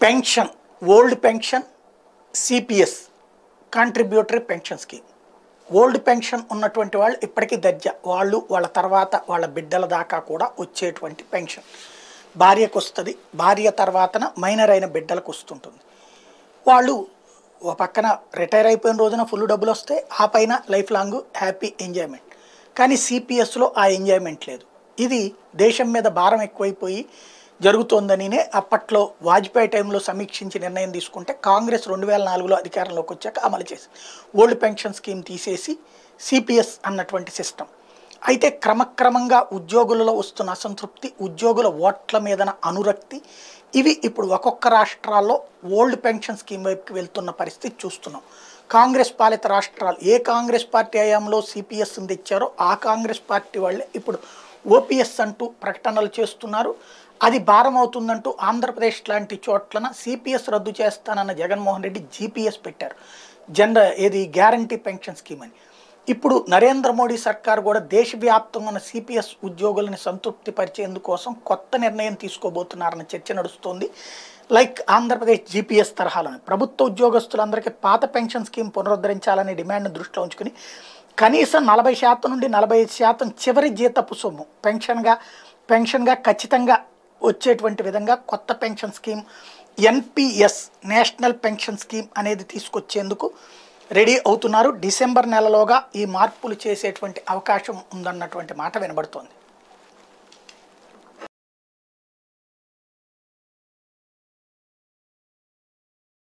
pension old pension CPS contributory pension scheme old pension ఉన్నటువంటి వాళ్ళు ఇప్పటికీ దర్జా వాళ్ళు వాళ్ళ తర్వాత వాళ్ళ బిడ్డల దాకా కూడా వచ్చేటువంటి పెన్షన్ భార్యకు వస్తుంది భార్య తర్వాతన మైనర్ అయిన బిడ్డలకు వస్తుంటుంది వాళ్ళు ఓ పక్కన రిటైర్ అయిపోయిన రోజున ఫుల్ డబ్బులు వస్తే ఆ పైన లైఫ్ లాంగ్ హ్యాపీ ఎంజాయ్మెంట్ కానీ సిపిఎస్లో ఆ ఎంజాయ్మెంట్ లేదు ఇది దేశం మీద భారం ఎక్కువైపోయి జరుగుతోందనినే అప్పట్లో వాజ్పేయి టైంలో సమీక్షించి నిర్ణయం తీసుకుంటే కాంగ్రెస్ రెండు వేల నాలుగులో అధికారంలోకి వచ్చాక అమలు చేసి ఓల్డ్ పెన్షన్ స్కీమ్ తీసేసి సిపిఎస్ అన్నటువంటి సిస్టమ్ అయితే క్రమక్రమంగా ఉద్యోగులలో వస్తున్న అసంతృప్తి ఉద్యోగుల ఓట్ల మీదన అనురక్తి ఇవి ఇప్పుడు ఒక్కొక్క రాష్ట్రాల్లో ఓల్డ్ పెన్షన్ స్కీమ్ వైపుకి వెళ్తున్న పరిస్థితి చూస్తున్నాం కాంగ్రెస్ పాలిత రాష్ట్రాలు ఏ కాంగ్రెస్ పార్టీ హయాంలో సిపిఎస్ని తెచ్చారో ఆ కాంగ్రెస్ పార్టీ వాళ్ళే ఇప్పుడు ఓపీఎస్ అంటూ ప్రకటనలు చేస్తున్నారు అది భారం అవుతుందంటూ ఆంధ్రప్రదేశ్ లాంటి చోట్లన సిపిఎస్ రద్దు చేస్తానన్న జగన్మోహన్ రెడ్డి జీపీఎస్ పెట్టారు జనరల్ ఏది గ్యారంటీ పెన్షన్ స్కీమ్ అని ఇప్పుడు నరేంద్ర మోడీ సర్కార్ కూడా దేశవ్యాప్తంగా ఉన్న సిపిఎస్ ఉద్యోగులని సంతృప్తి పరిచేందుకోసం కొత్త నిర్ణయం తీసుకోబోతున్నారన్న చర్చ నడుస్తోంది లైక్ ఆంధ్రప్రదేశ్ జీపీఎస్ తరహాలోని ప్రభుత్వ ఉద్యోగస్తులందరికీ పాత పెన్షన్ స్కీమ్ పునరుద్ధరించాలనే డిమాండ్ను దృష్టిలో ఉంచుకుని కనీసం నలభై శాతం నుండి నలభై ఐదు శాతం చివరి జీతపు సొమ్ము పెన్షన్గా పెన్షన్గా ఖచ్చితంగా వచ్చేటువంటి విధంగా కొత్త pension scheme NPS national pension scheme అనేది తీసుకొచ్చేందుకు రెడీ అవుతున్నారు డిసెంబర్ నెలలోగా ఈ మార్పులు చేసేటువంటి అవకాశం ఉందన్నటువంటి మాట వినబడుతోంది